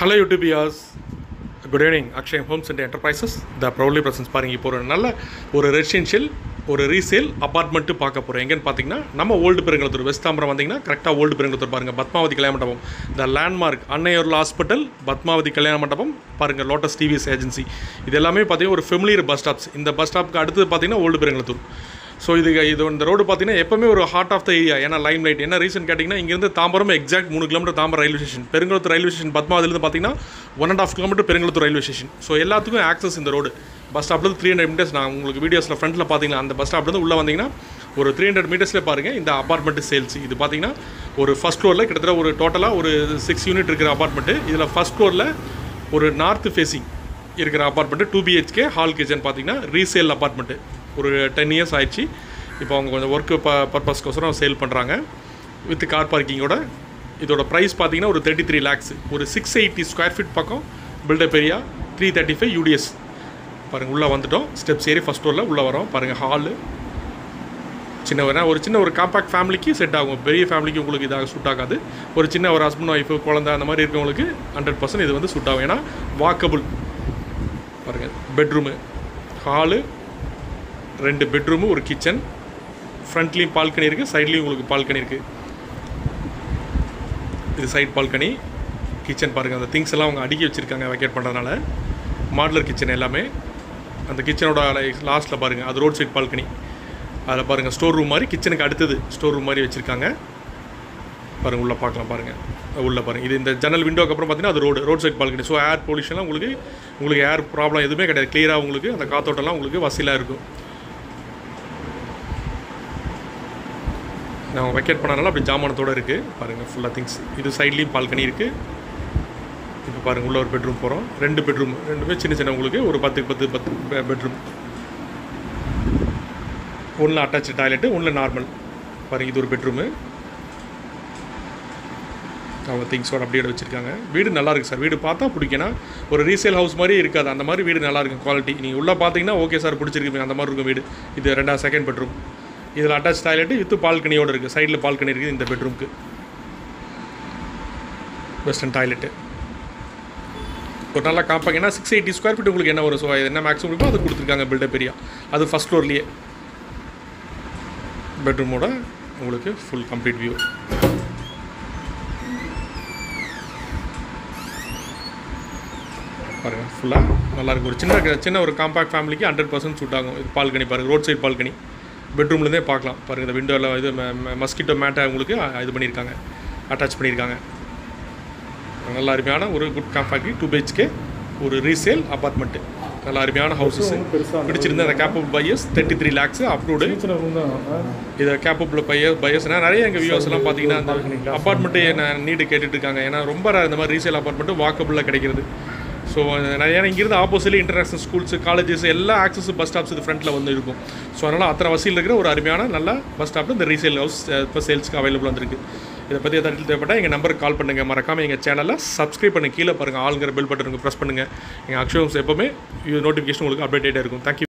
hello YouTubians good evening Akshay homes and enterprises the proudly presents பாருங்க இப்போ ஒரு நல்ல ஒரு ரெசிடென்ஷியல் ஒரு ரீசேல் அப்பார்ட்மெண்ட்டு பார்க்க போகிறோம் எங்கேன்னு பார்த்தீங்கன்னா நம்ம ஓல்டு பெருங்குளத்தூர் வெஸ்ட் தாம்பரம் வந்தீங்கன்னா கரெக்டாக ஓல்டு பெருங்குளத்தூர் பாருங்கள் பத்மாவதி கல்யாண மண்டபம் த லேண்ட்மார்க் அன்னையூர்ல ஹாஸ்பிட்டல் பத்மாவதி கல்யாண மண்டபம் பாருங்கள் லோட்டஸ் டிவிஎஸ் ஏஜென்சி இது எல்லாமே பார்த்தீங்கன்னா ஒரு ஃபெமிலியர் பஸ் ஸ்டாப்ஸ் இந்த பஸ் ஸ்டாப்புக்கு அடுத்தது பார்த்தீங்கன்னா ஓல்டு பெருங்குளத்தூர் ஸோ இது இது இந்த ரோடு பார்த்தீங்கன்னா எப்பவுமே ஒரு ஹார்ட் ஆஃப் த ஏரியா ஏன்னா லைம் லைட் என்ன ரீசன் கேட்டிங்கன்னா இங்கேருந்து தாம்பரம் எக்ஸாக்ட் மூணு kilometre Tambaram railway station Perungalathur railway station பத்மாவதிலேருந்து பார்த்தீங்கன்னா one and half kilometre Perungalathur railway station so எல்லாத்துக்கும் ஆக்சஸ் இந்த ரோடு பஸ் ஸ்டாப்லேருந்து த்ரீ ஹண்ட்ரட் மீட்டர்ஸ் நான் உங்களுக்கு வீடியோஸில் ஃப்ரண்ட்டில் பார்த்தீங்கன்னா அந்த பஸ் ஸ்டாப்லேருந்து உள்ளே வந்தீங்கன்னா ஒரு த்ரீ ஹண்ட்ரட் மீட்டர்ஸில் பாருங்கள் இந்த அப்பார்ட்மெண்ட் சேல்ஸ் இது பார்த்தீங்கன்னா ஒரு ஃபஸ்ட் ஃப்ளோரில் கிட்டத்தட்ட ஒரு டோட்டலாக ஒரு சிக்ஸ் யூனிட் இருக்கிற அப்பார்ட்மெண்ட்டு இதில் ஃபஸ்ட் ஃப்ளோரில் ஒரு நார்த் ஃபேஸிங் இருக்கிற apartment two BHK hall kitchen பார்த்தீங்கன்னா ரீசேல் அப்பார்ட்மெண்ட்டு ஒரு டென் இயர்ஸ் ஆயிடுச்சு இப்போ அவங்க கொஞ்சம் ஒர்க்கு ப பர்பஸ்க்கோசரம் சேல் பண்ணுறாங்க வித் கார் பார்க்கிங்கோட இதோட ப்ரைஸ் பார்த்தீங்கன்னா ஒரு தேர்ட்டி த்ரீ லேக்ஸ் ஒரு சிக்ஸ் எயிட்டி ஸ்கொயர் ஃபீட் பக்கம் built up area three thirty five UDS பாருங்கள் உள்ளே வந்துட்டோம் ஸ்டெப்ஸ் ஏறி ஃபஸ்ட் ஃப்ளோரில் உள்ளே வரோம் பாருங்கள் ஹாலு சின்ன ஒரு ஒரு சின்ன ஒரு காம்பாக்ட் ஃபேமிலிக்கு செட் ஆகும் பெரிய ஃபேமிலிக்கு உங்களுக்கு இதாக சூட் ஆகாது ஒரு சின்ன ஒரு ஹஸ்பண்ட் ஒய்ஃபு குழந்தை அந்த மாதிரி இருக்கவங்களுக்கு ஹண்ட்ரட் பர்சன்ட் இது வந்து சூட் ஆகும் ஏன்னா வாக்கபுள் பாருங்கள் பெட்ரூமு ஹாலு ரெண்டு பெட்ரூமு ஒரு கிச்சன் ஃப்ரண்ட்லேயும் பால்கனி இருக்குது சைட்லேயும் உங்களுக்கு பால்கனி இருக்குது இது சைட் பால்கனி கிச்சன் பாருங்கள் அந்த திங்ஸ் எல்லாம் அவங்க அடுக்கி வச்சுருக்காங்க வெக்கேட் பண்ணுறதுனால மாடலர் கிச்சன் எல்லாமே அந்த கிச்சனோட லாஸ்ட்டில் பாருங்கள் அது ரோட் சைட் பால்கனி அதில் பாருங்கள் ஸ்டோர் ரூம் மாதிரி கிச்சனுக்கு அடுத்தது ஸ்டோர் ரூம் மாதிரி வச்சுருக்காங்க பாருங்கள் உள்ளே பார்க்கலாம் பாருங்கள் உள்ளே பாருங்கள் இது இந்த ஜன்னல் விண்டோக்கு அப்புறம் பார்த்தீங்கன்னா அது road road side balcony so air பொல்யூஷன்லாம் உங்களுக்கு உங்களுக்கு ஏர் ப்ராப்ளம் எதுவுமே கிடையாது கிளியராக உங்களுக்கு அந்த காத்தோட்டம்லாம் உங்களுக்கு வசதியாக இருக்கும் நான் வெக்கேட் பண்ணனால அப்படி ஜாமானத்தோடு இருக்குது பாருங்கள் ஃபுல்லாக திங்ஸ் இது சைட்லேயும் பால்கனி இருக்குது இப்போ பாருங்கள் உள்ள ஒரு பெட்ரூம் போகிறோம் ரெண்டு பெட்ரூம் ரெண்டுமே சின்ன சின்ன உங்களுக்கு ஒரு பத்துக்கு பத்து பத்து பெட்ரூம் ஒன்றில் அட்டாச்சு டாய்லெட்டு ஒன்றில் நார்மல் பாருங்கள் இது ஒரு பெட்ரூமு அவங்க திங்ஸோட அப்படியே வச்சுருக்காங்க வீடு நல்லா இருக்குது சார் வீடு பார்த்தா பிடிக்கணும் ஒரு ரீசேல் ஹவுஸ் மாதிரி இருக்காது அந்த மாதிரி வீடு நல்லா இருக்கும் குவாலிட்டி நீங்கள் உள்ளே பார்த்தீங்கன்னா ஓகே சார் பிடிச்சிருக்கு அந்த மாதிரி இருக்கும் வீடு இது ரெண்டாவது செகண்ட் பெட்ரூம் இதில் அட்டாச் டாய்லெட்டு வித்து பால்கனியோடு இருக்குது சைடில் பால்கனி இருக்குது இந்த பெட்ரூம்க்கு வெஸ்டர்ன் டாய்லெட்டு ஒரு நல்லா காம்பாக்ட் ஏன்னா சிக்ஸ் எயிட்டி ஸ்கொயர் ஃபீட் உங்களுக்கு என்ன வரும் ஸோ என்ன மேக்ஸிமம் இருக்கோ அது கொடுத்துருக்காங்க பில்டப் ஏரியா அது ஃபஸ்ட் ஃப்ளோர்லேயே பெட்ரூமோட உங்களுக்கு ஃபுல் கம்ப்ளீட் வியூ பாருங்கள் ஃபுல்லாக நல்லாயிருக்கும் ஒரு சின்ன சின்ன ஒரு காம்பாக்ட் ஃபேமிலிக்கு ஹண்ட்ரட் பர்சன்ட் சூட் ஆகும் இது பால்கனி பாருங்கள் ரோட் சைட் பால்கனி பெட்ரூம்லேருந்தே பார்க்கலாம் பாருங்கள் இந்த விண்டோவில் இது மஸ்கிட்டோ மேட்டை உங்களுக்கு இது பண்ணியிருக்காங்க அட்டாச் பண்ணியிருக்காங்க நல்ல அருமையான ஒரு குட் காம்பாக்டி டூ பிஹெச்கே ஒரு ரீசேல் அப்பார்ட்மெண்ட்டு நல்ல அருமையான ஹவுசஸ் பிடிச்சிருந்த அந்த capable buyers thirty three lakhs approved இதை கேப்பபிள் பையர் பையர்ஸ்னா நிறைய எங்கள் வியூஸ் எல்லாம் பார்த்தீங்கன்னா அந்த அப்பார்ட்மெண்ட்டு நான் நீடு கேட்டுட்டு இருக்காங்க ஏன்னா ரொம்ப இந்த மாதிரி ரீசேல் அப்பார்ட்மெண்ட்டு வாக்கபிளில் கிடைக்கிறது ஸோ நிறைய இங்கேருந்து ஆப்போசிட்ல இன்டர்நேஷனல் ஸ்கூல்ஸ் காலேஜஸ் எல்லா ஆக்சஸ் பஸ் ஸ்டாப்ஸ் இது ஃப்ரண்ட்டில் வந்து இருக்கும் ஸோ அதனால் அத்தனை வசதியில் இருக்கிற ஒரு அருமையான நல்ல பஸ் ஸ்டாப்பில் இந்த ரீசேல் ஹவுஸ் இப்போ சேல்ஸ்க்கு அவைலபிள் வந்திருக்கு இதை பற்றி எதாவது தேவைப்பட்டால் எங்கள் நம்பருக்கு கால் பண்ணுங்கள் மறக்காமல் எங்கள் சேனலில் சப்ஸ்கிரைப் பண்ணி கீழே பாருங்கள் ஆளுங்கிற பெல் பட்டன் ப்ரெஸ் பண்ணுங்கள் எங்கள் அக்ஷோம்ஸ் எப்போவுமே நோட்டிஃபிகேஷன் உங்களுக்கு அப்டேட்டே இருக்கும் தேங்க்யூ